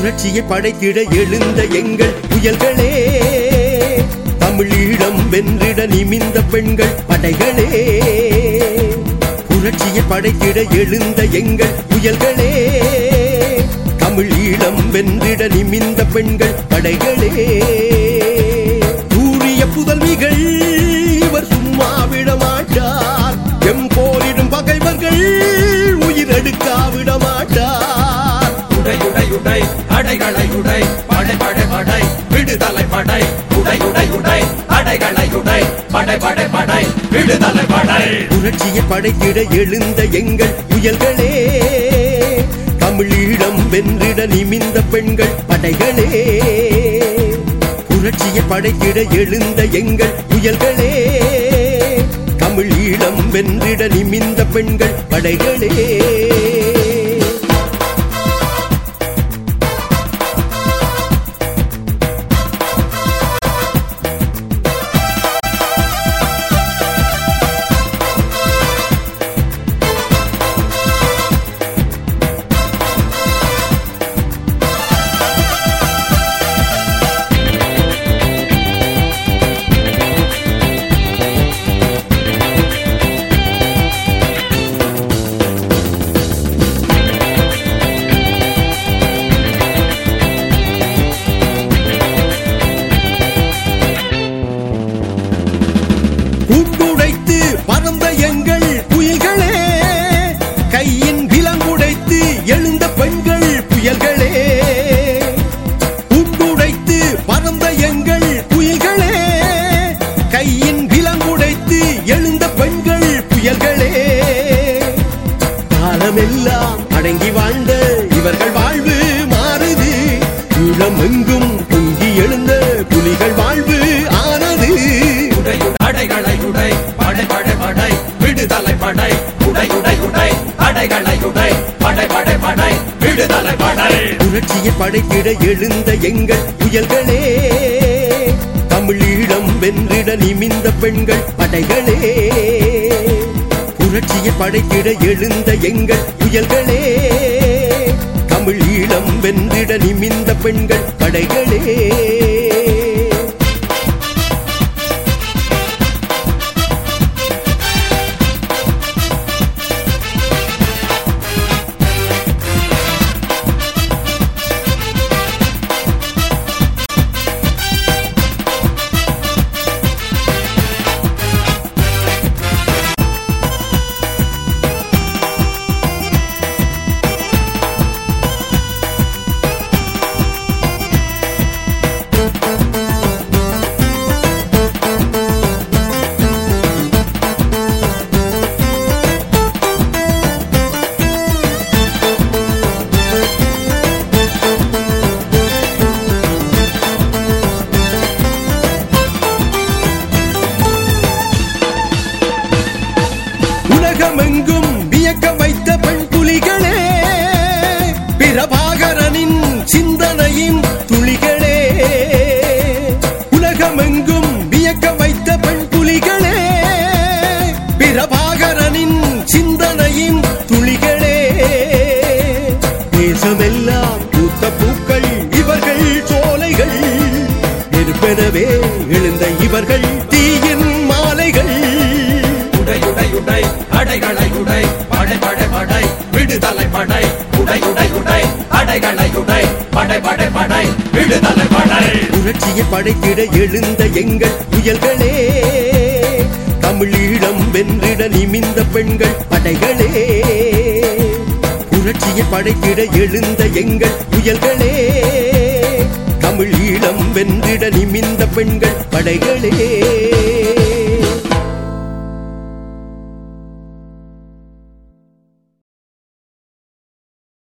புரட்சியை படைத்திட எழுந்த எங்கள் புயல்களே தமிழீழம் வென்றிட நிமிந்த பெண்கள் படைகளே புரட்சியை படைத்திட எழுந்த எங்கள் புயல்களே தமிழீழம் வென்றிட நிமிந்த பெண்கள் படைகளே கூறிய புதல்விகள் இவர் சும்மா விட மாட்டார் எம் போரிடும் பகைவர்கள் உயிரெடுக்கா விட மாட்டார் உடை உடை உடை அடைகளை உடை படை படை படை விடுதலை படை உடை உடை உடை அடைகளை உடை படை படை படை விடுதலை படை புரட்சியை படைத்திட எழுந்த எங்கள் புயல்களே தமிழீழம் வென்றிட நிமிந்த பெண்கள் படைகளே புரட்சியை படைத்திட எழுந்த எங்கள் புயல்களே தமிழீழம் வென்றிட நிமிந்த பெண்கள் படைகளே கூட்டுடைத்து பறந்த எங்கள் புயல்களே கையின் விலங்குடைத்து எழுந்த பெண்கள் புயல்களே கூட்டுடைத்து பறந்த எங்கள் புயல்களே கையின் விலங்குடைத்து எழுந்த பெண்கள் புயல்களே காலமெல்லாம் அடங்கி வாழ்ந்த இவர்கள் வாழ்வு மாறுது ஈழம் எங்கும் பொங்கி எழுந்த புலிகள் வாழ்வு ஆனது உடை அடைகளை உடை படை படை படை விடுதலை படை உடை உடை உடை அடைகளை உடை படை படை படை விடுதலை படை புரட்சியை படைத்திட எழுந்த எங்கள் புயல்களே தமிழீழம் வென்றிட நிமிந்த பெண்கள் படைகளே புரட்சியை படைத்திட எழுந்த எங்கள் புயல்களே தமிழீழம் வென்றிட நிமிந்த பெண்கள் படைகளே உலகமெங்கும் வியக்க வைத்த பெண் புலிகளே பிரபாகரனின் சிந்தனையின் துளிகளே உலகமெங்கும் வியக்க வைத்த பெண் புலிகளே பிரபாகரனின் சிந்தனையின் துளிகளே தேசமெல்லாம் பூத்த பூக்கள் இவர்கள் சோலைகள் நெருப்பெனவே எழுந்த இவர்கள் தீயின் மாலைகள் உடை உடை உடை அடைகளை உடை படை படை படை விடுதலை படை உடை உடை உடை அடைகளை உடை படை படை படை விடுதலை படை புரட்சியை படைத்திட எழுந்த எங்கள் புயல்களே தமிழீழம் வென்றிட நிமிந்த பெண்கள் படைகளே புரட்சியை படைத்திட எழுந்த எங்கள் புயல்களே தமிழீழம் வென்றிட நிமிந்த பெண்கள் படைகளே